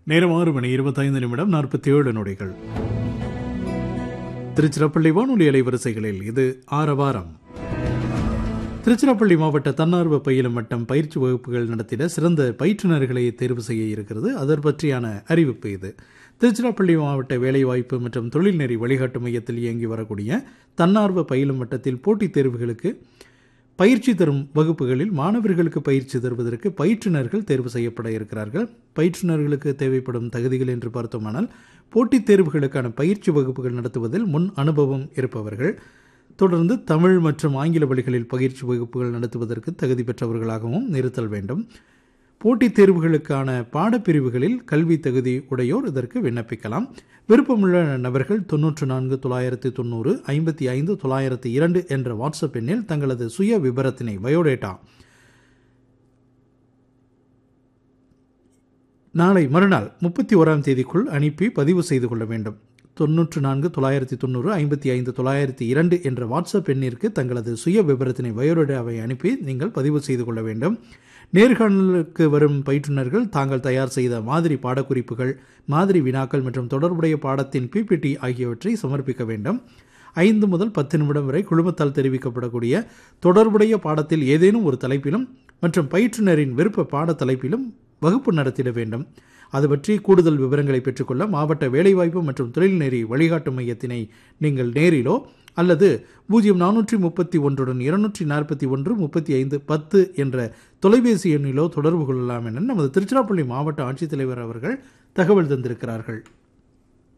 நேரம் ஆறு மணி இருபத்தைந்து நிமிடம் நாற்பத்தி ஏழு நொடிகள் திருச்சிராப்பள்ளி வானொலி அலைவரிசைகளில் இது ஆரவாரம் திருச்சிராப்பள்ளி மாவட்ட தன்னார்வ பயிலும் மட்டம் பயிற்சி வகுப்புகள் நடத்திட சிறந்த பயிற்றுநர்களை தேர்வு செய்ய இருக்கிறது அதற் பற்றியான அறிவிப்பு இது திருச்சிராப்பள்ளி மாவட்ட வேலைவாய்ப்பு மற்றும் தொழில்நெறி வழிகாட்டு மையத்தில் இயங்கி வரக்கூடிய தன்னார்வ பயிலும் மட்டத்தில் போட்டித் தேர்வுகளுக்கு பயிற்சி தரும் வகுப்புகளில் மாணவர்களுக்கு பயிற்சி தருவதற்கு பயிற்றுனர்கள் தேர்வு செய்யப்பட இருக்கிறார்கள் பயிற்றுனர்களுக்கு தேவைப்படும் தகுதிகள் என்று பார்த்தோமானால் போட்டித் தேர்வுகளுக்கான பயிற்சி வகுப்புகள் நடத்துவதில் முன் அனுபவம் இருப்பவர்கள் தொடர்ந்து தமிழ் மற்றும் ஆங்கில வழிகளில் பயிற்சி வகுப்புகள் நடத்துவதற்கு தகுதி பெற்றவர்களாகவும் நிறுத்தல் வேண்டும் போட்டித் தேர்வுகளுக்கான பாடப்பிரிவுகளில் கல்வி தகுதி உடையோர் இதற்கு விண்ணப்பிக்கலாம் விருப்பமுள்ள நபர்கள் தொன்னூற்று நான்கு தொள்ளாயிரத்தி தொண்ணூறு ஐம்பத்தி ஐந்து தொள்ளாயிரத்தி இரண்டு என்ற வாட்ஸ்அப் எண்ணில் தங்களது சுய விபரத்தினை பயோடேட்டா நாளை மறுநாள் முப்பத்தி ஓராம் தேதிக்குள் அனுப்பி பதிவு செய்து கொள்ள வேண்டும் தொன்னூற்று நான்கு தொள்ளாயிரத்தி தொண்ணூறு ஐம்பத்தி ஐந்து தொள்ளாயிரத்தி இரண்டு என்ற வாட்ஸ்அப் எண்ணிற்கு தங்களது சுய விபரத்தினை பயோடேட்டாவை அனுப்பி நீங்கள் பதிவு செய்து கொள்ள வேண்டும் நேர்காணலுக்கு வரும் பயிற்றுனர்கள் தாங்கள் தயார் செய்த மாதிரி பாடக்குறிப்புகள் மாதிரி வினாக்கள் மற்றும் தொடர்புடைய பாடத்தின் பிபிடி ஆகியவற்றை சமர்ப்பிக்க வேண்டும் ஐந்து முதல் பத்து நிமிடம் வரை குழுமத்தால் தெரிவிக்கப்படக்கூடிய தொடர்புடைய பாடத்தில் ஏதேனும் ஒரு தலைப்பிலும் மற்றும் பயிற்றுனரின் விருப்ப பாட தலைப்பிலும் வகுப்பு நடத்திட வேண்டும் அது பற்றி கூடுதல் விவரங்களை பெற்றுக்கொள்ள மாவட்ட வேலைவாய்ப்பு மற்றும் தொழில்நெறி வழிகாட்டு மையத்தினை நீங்கள் நேரிலோ அல்லது பூஜ்ஜியம் நானூற்றி முப்பத்தி ஒன்றுடன் இருநூற்றி நாற்பத்தி ஒன்று முப்பத்தி ஐந்து பத்து என்ற தொலைபேசி எண்ணிலோ தொடர்பு கொள்ளலாம் என நமது திருச்சிராப்பள்ளி மாவட்ட ஆட்சித்தலைவர் அவர்கள் தகவல் தந்திருக்கிறார்கள்